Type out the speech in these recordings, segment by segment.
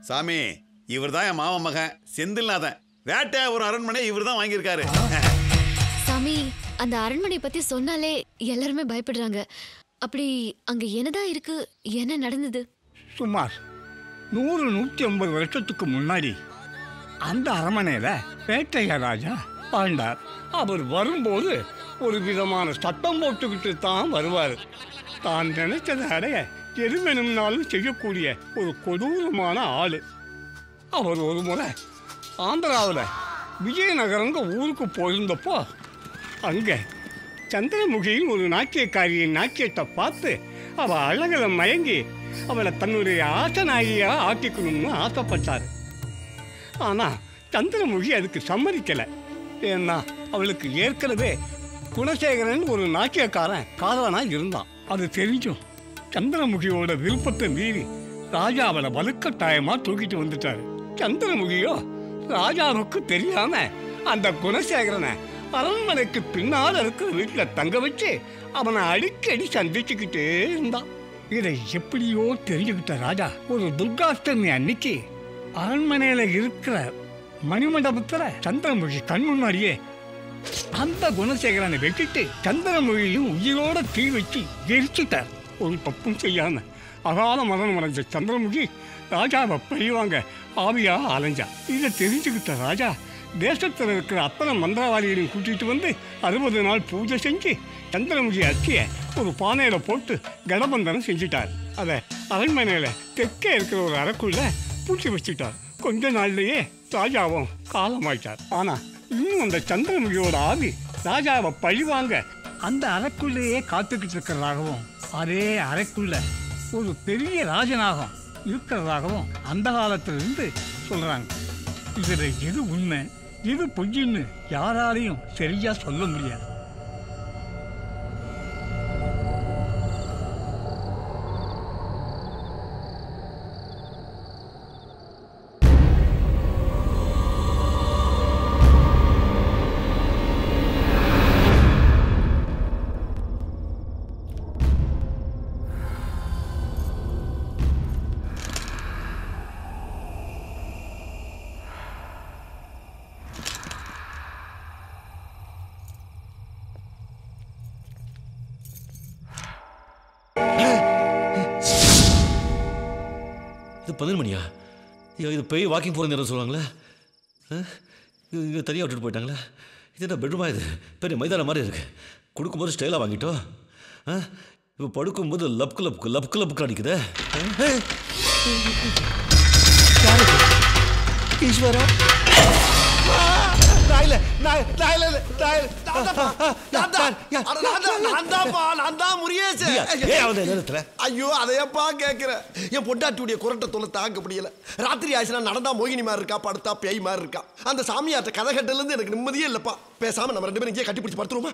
சாமி இவர் தான் என் மாமன் மகன் செந்தில்நாதன் வேட்டை ஒரு அரண்மனை இவர் தான் வாங்கியிருக்காரு சாமி அந்த அரண்மனை பத்தி சொன்னாலே எல்லாருமே பயப்படுறாங்க அப்படி அங்க என்னதான் இருக்கு என்ன நடந்தது சுமார் நூறு நூற்றி ஐம்பது வருஷத்துக்கு முன்னாடி அந்த அரண்மனையில் வேட்டையா ராஜா வாழ்ந்தார் அவர் வரும்போது ஒரு விதமான சட்டம் போட்டுக்கிட்டு தான் வருவார் தான் நினைச்சதை அடைய எது வேணும்னாலும் செய்யக்கூடிய ஒரு கொடூரமான ஆள் அவர் ஒரு முறை ஆந்திராவில் விஜயநகரங்க ஊருக்கு போயிருந்தப்போ அங்கே சந்திரமுகியின் ஒரு நாட்டியக்காரியின் நாட்டியத்தை பார்த்து அவள் அழகில் மயங்கி அவளை தன்னுடைய ஆசனாகியா ஆக்கிக்கணும்னு ஆசைப்பட்டார் ஆனால் சந்திரமுகி அதுக்கு சம்மதிக்கலை ஏன்னா அவளுக்கு ஏற்கனவே குணசேகரன் ஒரு நாட்டியக்காரன் காதலனாக இருந்தான் அது தெரிஞ்சும் சந்திரமுகியோட விருப்பத்தை மீறி ராஜா அவளை வலுக்கட்டாயமாக தூக்கிட்டு வந்துட்டாரு சந்திரமுகியோ ராஜாவுக்கு தெரியாம அந்த குணசேகரனை அரண்மனைக்கு பின்னால் இருக்கிற வீட்டில் தங்க வச்சு அவனை அடிக்கடி சந்திச்சுக்கிட்டே இருந்தான் இதை எப்படியோ தெரிஞ்சுக்கிட்ட ராஜா ஒரு துர்காஷ்டமி அன்னைக்கு அரண்மனையில் இருக்கிற மணிமண்டபத்தில் சந்திரமுகி கண் முன்னாடியே அந்த குணசேகரனை வெட்டிட்டு சந்திரமொழியும் உயிரோட தீ வச்சு எரிச்சுட்டார் ஒரு தப்பும் செய்யாம அகால மரணம் அடைஞ்ச சந்திரமுகி ராஜாவை பழிவாங்க ஆவியா அலைஞ்சா இதை தெரிஞ்சுக்கிட்ட ராஜா தேசத்தில் இருக்கிற அத்தனை மந்திரவாதிகளையும் கூட்டிட்டு வந்து அறுபது நாள் பூஜை செஞ்சு சந்திரமுகி அச்சியை ஒரு பானையில் போட்டு கடபந்தனம் செஞ்சிட்டார் அதை அரண்மனையில் தெற்கே இருக்கிற ஒரு அறைக்குள்ள பூச்சி வச்சுட்டார் கொஞ்ச நாள்லயே ராஜாவும் காலமாயிட்டார் ஆனா இன்னும் அந்த சந்திரமுகியோட ஆவி ராஜாவை பழிவாங்க அந்த அறைக்குள்ளேயே காத்துக்கிட்டு இருக்கிறதாகவும் அதே அறைக்குள்ள ஒரு பெரிய ராஜநாகம் இருக்கிறதாகவும் அந்த காலத்திலிருந்து சொல்றாங்க இதுல எது உண்மை எது பொய்ன்னு யாராலையும் சரியா சொல்ல முடியாது இது பதினொரு மணியா ஐயோ இது போய் வாக்கிங் போகிற நேரம் சொல்லுவாங்களே ஆ? இது இங்கே தனியாக விட்டுட்டு போயிட்டாங்களே இது என்ன பெட்ரூமா இது பெரிய மைதானம் மாதிரி இருக்கு கொடுக்கும்போது ஸ்டைலாக வாங்கிட்டோம் ஆ இப்போ படுக்கும்போது லப்கு லப்கு லப்கு லப்கு அடிக்குதே ஈஸ்வரா நாயில நாய் நாயில நாயில நான் தான் அட நான் தான் நான் தான்ப்பா நான் தான் முருகேசு ஏன் அவன் நேரத்தில் ஐயோ அதையப்பா கேட்குற என் பொண்டாட்டியுடைய குரட்டை தொலை தாங்க முடியல ராத்திரி ஆச்சுன்னா நடந்தா மோகினி மாதிரி இருக்கா படுத்தா பேய் மாதிரி இருக்கா அந்த சாமியார்ட்ட கதை கட்டிலேருந்து எனக்கு நிம்மதியே இல்லைப்பா பேசாம நம்ம ரெண்டு பேரும் இங்கே கட்டி பிடிச்சி படுத்துருவோமா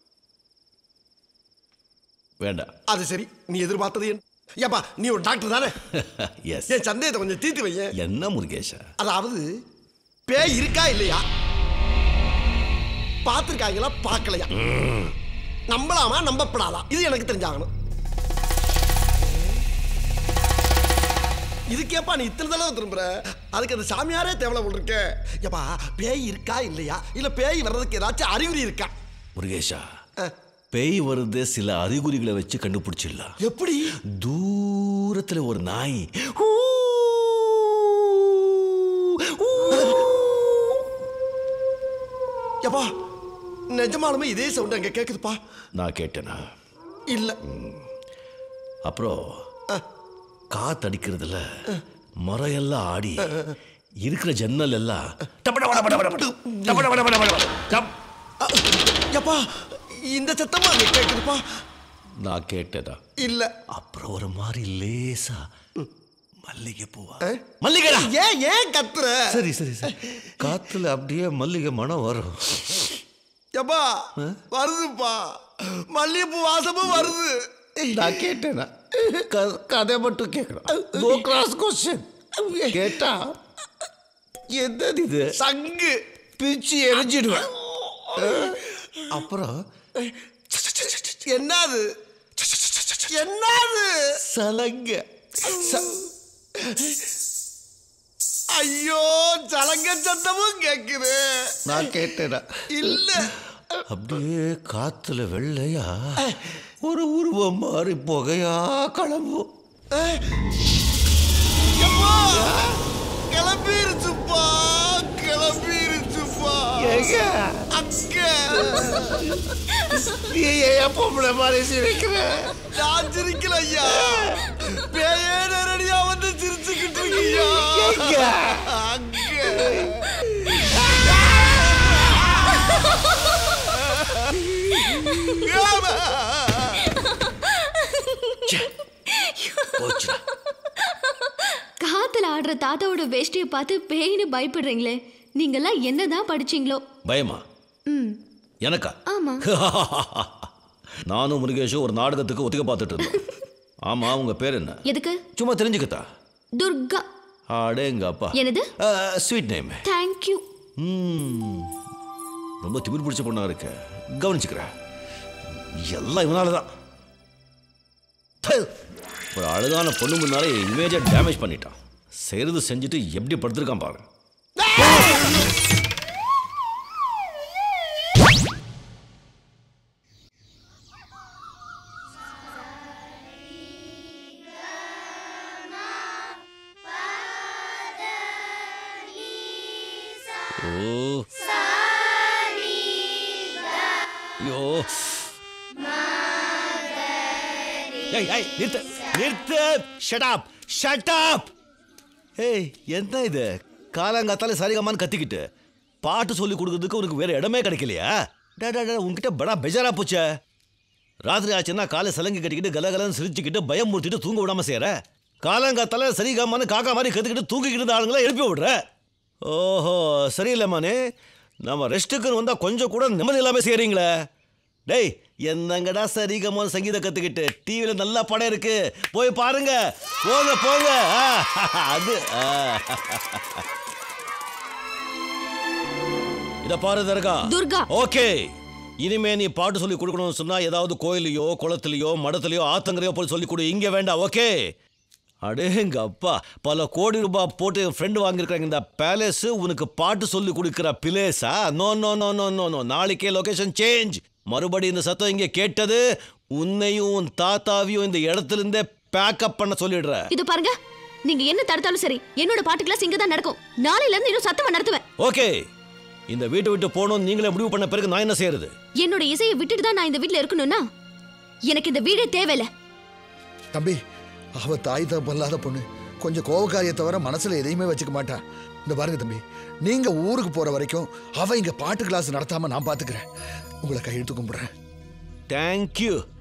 வேண்டாம் அது சரி நீ எதிர்பார்த்தது என்ன ஏப்பா நீ ஒரு டாக்டர் தானே எஸ் என் சந்தேகத்தை கொஞ்சம் தீர்த்து வையேன் என்ன முருகேஷா அதாவது பேய் இருக்கா இல்லையா பார்த்துருக்காங்களா பார்க்கலையா நம்பலாமா நம்பப்படாதா இது எனக்கு தெரிஞ்சாகணும் இதுக்கேப்பா நீ இத்தனை தடவை திரும்புற அதுக்கு அந்த சாமியாரே தேவலை போட்டிருக்க ஏப்பா பேய் இருக்கா இல்லையா இல்ல பேய் வர்றதுக்கு ஏதாச்சும் அறிகுறி இருக்கா முருகேஷா பேய் வருது சில அறிகுறிகளை வச்சு கண்டுபிடிச்சிடலாம் எப்படி தூரத்துல ஒரு நாய் ஏப்பா நிஜமாலுமே இதே சவுண்ட் அங்க கேக்குதுப்பா நான் கேட்டேனா இல்ல அப்புறம் காத்தடிக்கிறதுல மரம் எல்லாம் ஆடி இருக்கிற ஜன்னல் எல்லாம் டபட பட பட பட பட, டபட பட பட பட பட, டப். ஏப்பா இந்த சத்தமா அங்க கேக்குதுப்பா நான் கேட்டேனா இல்ல அப்புறம் ஒரு மாதிரி லேசா மல்லிகை பூவா மல்லிகைடா ஏன் ஏன் கத்துற சரி சரி சரி காத்துல அப்படியே மல்லிகை மனம் வரும் ஏப்பா வருதுப்பா மல்லிகைப்பூ வாசமும் வருது நான் கேட்டேனா க- கதை மட்டும் கேட்கணும் நோ கிராஸ் கொஸ்டின் கேட்டா என்னது இது சங்கு பிச்சு எரிஞ்சிடுவேன் அப்புறம் என்னது என்னது சலங்க ச- ஐயோ சலங்க சத்தமும் கேக்குது நான் கேட்டேடா இல்ல அப்படியே காத்துல வெள்ளையா ஒரு உருவம் மாறி புகையா கிளம்பும் எப்பா கிளம்பிருச்சுப்பா கிளம்பிருச்சுப்பா அக்க நீ ஏன் பொம்பளை மாதிரி சிரிக்கிற நான் சிரிக்கல ஐயா பேயே நேரடியா வந்து சிரிச்சுக்கிட்டு இருக்கீங்க அங்க போச்சு காத்துல ஆடுற தாத்தாவோட வேஷ்டியை பார்த்து பேய்னு பயப்படுறீங்களே நீங்கெல்லாம் என்னதான் படிச்சீங்களோ பயமா ம் எனக்கா ஆமா நானும் முருகேஷும் ஒரு நாடகத்துக்கு ஒத்திக பார்த்துட்டு இருந்தோம் ஆமா உங்க பேர் என்ன எதுக்கு சும்மா தெரிஞ்சுக்கத்தா துர்கா அடே எங்க அப்பா என்னது ஸ்வீட் நேம் தேங்க்யூ ரொம்ப திமிர் பிடிச்ச பொண்ணா இருக்க கவனிச்சுக்கிறேன் எல்லாம் இவனால தான் ஒரு அழகான பொண்ணு முன்னாலே இமேஜை டேமேஜ் பண்ணிட்டான் செய்யறது செஞ்சுட்டு எப்படி படுத்திருக்கான் பாரு ஓ ஐயோ ஏய் ஏய் நிறுத்து நிறுத்து ஷட் அப் ஷட் அப் ஏய் என்ன இது காலங்காத்தால சரிகமான்னு கத்திக்கிட்டு பாட்டு சொல்லி கொடுக்கறதுக்கு உனக்கு வேற இடமே கிடைக்கலையா டா டா டா உன்கிட்ட படா பெஜாரா போச்சே ராத்திரி ஆச்சுன்னா காலை சலங்கி கட்டிக்கிட்டு கலகலன்னு சிரிச்சுக்கிட்டு பயம் மூட்டிட்டு தூங்க விடாம செய்யற காலங்காத்தால சரிகமான்னு காக்கா மாதிரி கத்துக்கிட்டு தூங்கிக்கிட்டு இருந்த ஆளுங்களை எழுப்பி விடுற ஓஹோ சரியில்லைம்மானே நம்ம ரெஸ்ட்டுக்குன்னு வந்தால் கொஞ்சம் கூட நிம்மதி இல்லாமல் செய்கிறீங்களே டேய் என்னங்கடா சரிகமான சங்கீதம் கற்றுக்கிட்டு டிவியில் நல்ல படம் இருக்கு போய் பாருங்க போங்க போங்க ஆ, அது ஆ. இத பாரு தர்கா துர்கா. ஓகே இனிமே நீ பாட்டு சொல்லி கொடுக்கணும்னு சொன்னா ஏதாவது கோயிலையோ குளத்துலயோ மடத்துலயோ ஆத்தங்கரையோ போய் சொல்லி கொடு இங்க வேண்டாம் ஓகே அடேங்க அப்பா பல கோடி ரூபாய் போட்டு என் ஃப்ரெண்டு வாங்கியிருக்காங்க இந்த பேலஸ் உனக்கு பாட்டு சொல்லி கொடுக்குற பிளேஸா no no no no no no நாளைக்கே லொகேஷன் சேஞ்ச் மறுபடி இந்த சத்தம் இங்க கேட்டது உன்னையும் உன் தாத்தாவையும் இந்த இடத்துல இருந்தே பேக்கப் பண்ண சொல்லிடுற இது பாருங்க நீங்க என்ன தடுத்தாலும் சரி என்னோட பாட்டு கிளாஸ் இங்க தான் நடக்கும் நாளையில இருந்து இன்னும் சத்தமா நடத்துவேன் ஓகே இந்த வீட்டை விட்டு போகணும் நீங்களே முடிவு பண்ண பிறகு நான் என்ன செய்யறது என்னோட இசையை விட்டுட்டு தான் நான் இந்த வீட்ல இருக்கணும்னா எனக்கு இந்த வீடே தேவையில்ல தம்பி அவ தாய் தப்பு இல்லாத பொண்ணு கொஞ்சம் கோவக்காரியை தவிர மனசுல எதையுமே வச்சுக்க மாட்டா இந்த பாருங்க தம்பி நீங்க ஊருக்கு போற வரைக்கும் அவ இங்க பாட்டு கிளாஸ் நடத்தாம நான் பாத்துக்கிறேன் உங்களை கையெழுத்து கும்பிடுறேன் தேங்க்யூ